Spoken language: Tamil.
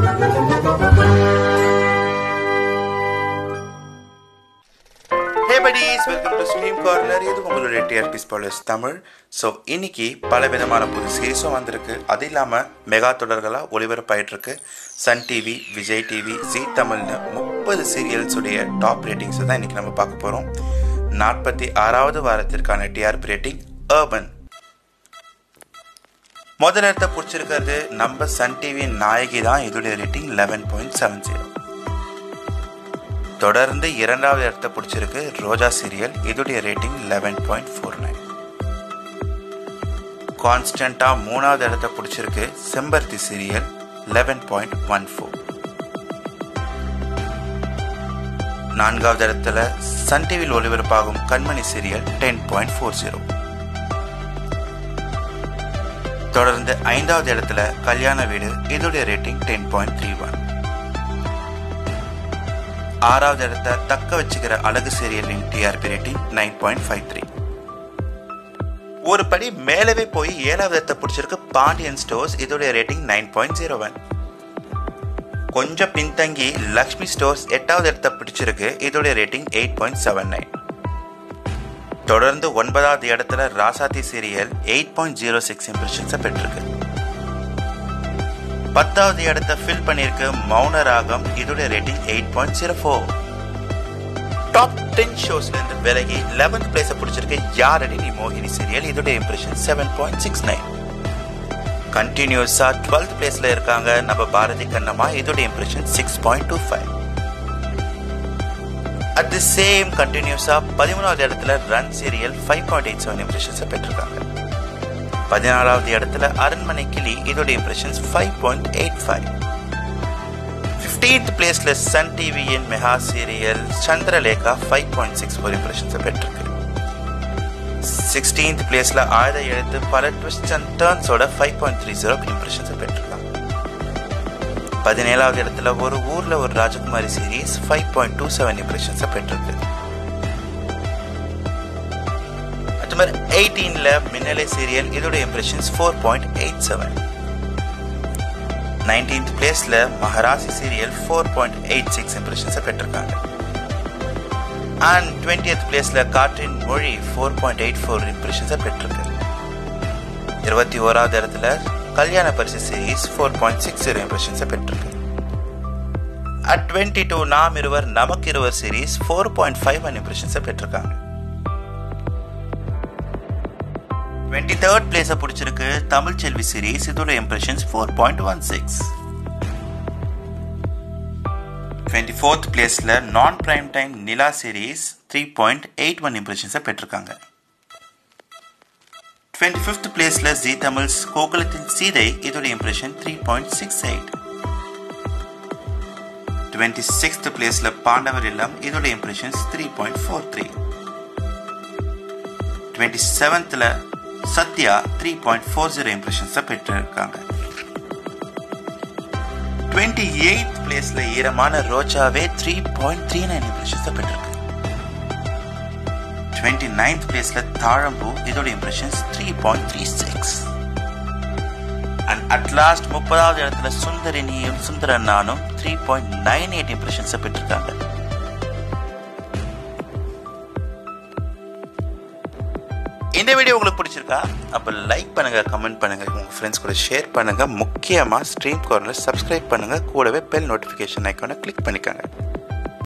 hey buddies welcome to stream corner இது உங்களுடைய டிஆர்பி ஸ்பாலர்ஸ் தமிழ் ஸோ இன்னைக்கு பல விதமான புது சீரிஸும் வந்திருக்கு அது இல்லாமல் மெகா தொடர்களாக ஒளிபரப்பாயிட்டு இருக்கு Sun TV Vijay TV Zee தமிழ்னு முப்பது சீரியல்ஸுடைய டாப் ரேட்டிங்ஸை தான் இன்னைக்கு நம்ம பார்க்க போகிறோம் நாற்பத்தி ஆறாவது வாரத்திற்கான டிஆர்பி ரேட்டிங் urban முதல் இடத்த பிடிச்சிருக்கிறது நம்ம சன் டிவி நாயகி தான் இதோடைய rating eleven point seven zero தொடர்ந்து இரண்டாவது இடத்த பிடிச்சிருக்கு ரோஜா சீரியல் இதோடைய rating eleven point four nine கான்ஸ்டண்டா மூணாவது இடத்த பிடிச்சிருக்கு Sembaruthi serial eleven point one four நான்காவது இடத்துல சன் டிவியில் ஒளிபரப்பாகும் Kanmani serial ten point four zero தொடர்ந்து ஐந்தாவது இடத்துல கல்யாண வீடு இதோடைய rating ten point three one ஆறாவது இடத்த தக்க வச்சுக்கிற அழகு சீரியலின் TRP rating nine point five three ஒரு படி மேலவே போய் ஏழாவது இடத்த பிடிச்சிருக்கு பாண்டியன் ஸ்டோர்ஸ் இதோடைய rating nine point zero one கொஞ்சம் பின்தங்கி லக்ஷ்மி ஸ்டோர்ஸ் எட்டாவது இடத்த பிடிச்சிருக்கு இதோடைய rating eight point seven nine தொடர்ந்து ஒன்பதாவது இடத்துல Rasathi serial eight point zero six இம்ப்ரெஷன்ஸை பெற்றிருக்கு பத்தாவது இடத்த ஃபில் பண்ணியிருக்கு மௌன ராகம் இதோட rating eight point zero four top ten ஷோஸ்ல இருந்து விலகி லெவன்த் பிளேஸை பிடிச்சிருக்கு யாரடி நீ மோகினி சீரியல் இதோட impression seven point six nine கண்டினியூஸா டுவெல்த் பிளேஸ்ல இருக்காங்க நம்ம பாரதி கண்ணம்மா இதோட impression six point two five at the same கண்டினியூஸா பதிமூணாவது இடத்துல run serial five point eight seven இம்ப்ரெஷன்ஸை பெற்றிருக்காங்க பதினாலாவது இடத்துல அரண்மனை கிளி இதோட impressions five point eight five fifteenth பிளேஸ்ல சன் டிவியின் mega serial Chandralekha five point six four இம்ப்ரெஷன்ஸை பெற்றிருக்கு சிக்ஸ்டீன்த் பிளேஸ்ல ஆயுத எழுத்து பல ட்விஸ்ட் அண்ட் டர்ன்ஸோட ஃபைவ் பாயிண்ட் த்ரீ ஜீரோ இம்ப்ரெஷன்ஸை பெற்றிருக்காங்க பதினேழாவது இடத்துல ஒரு ஊர்ல ஒரு ராஜகுமாரி series five point two seven இம்ப்ரெஷன்ஸை பெற்றிருக்கு அது மாதிரி எயிட்டீன்ல மின்னலை சீரியல் இதோட impressions four point eight seven nineteenth பிளேஸ்ல Magarasi serial four point eight six இம்ப்ரெஷன்ஸை பெற்றிருக்காங்க அண்ட் டுவெண்ட்டியத் பிளேஸ்ல காற்றின் மொழி ஃபோர் பாயிண்ட் எயிட் ஃபோர் இம்ப்ரெஷன்ஸை பெற்றிருக்கு இருபத்தி ஓராவது இடத்துல Kalyana Parisu series four point six zero இம்ப்ரெஷன்ஸை பெற்றிருக்கு அட் டுவெண்ட்டி டூ நாம் இருவர் நமக்கு இருவர் series four point five one இம்ப்ரெஷன்ஸை பெற்றிருக்காங்க டுவெண்ட்டி தேர்ட் பிளேஸை பிடிச்சிருக்கு தமிழ் செல்வி சீரீஸ் இதோட impressions four point one six twenty fourth பிளேஸில் நான் prime time Nila series three point eight one இம்ப்ரெஷன்ஸை பெற்றிருக்காங்க டுவெண்ட்டி ஃபிஃப்த் பிளேஸில் ஜி தமிழ்ஸ் கோகுலத்தின் சீதை இதோட impression three point six eight twenty sixth பிளேஸில் பாண்டவர் இல்லம் இதோட impressions three point four three twenty செவன்த்தில் Sathya three point four zero இம்ப்ரெஷன்ஸை பெற்றிருக்காங்க டுவெண்ட்டி எயித் பிளேஸ்ல Eeramana Rojave three point three nine இம்ப்ரெஷன்ஸை பெற்றிருக்கு டுவெண்ட்டி நைன்த் பிளேஸ்ல தாழம்பூ இதோட impressions three point three six and at last முப்பதாவது இடத்துல சுந்தரினியும் சுந்தரன் நானும் த்ரீ பாயிண்ட் நைன் எயிட் இம்ப்ரெஷன்ஸை பெற்றிருக்காங்க இந்த வீடியோ உங்களுக்கு பிடிச்சிருக்கா அப்போ லைக் பண்ணுங்க கமெண்ட் பண்ணுங்க உங்க ஃப்ரெண்ட்ஸ் கூட ஷேர் பண்ணுங்க முக்கியமாக ஸ்ட்ரீம் கார்னர் சப்ஸ்கிரைப் பண்ணுங்க கூடவே பெல் நோட்டிஃபிகேஷன் ஐக்கானை கிளிக் பண்ணிக்கோங்க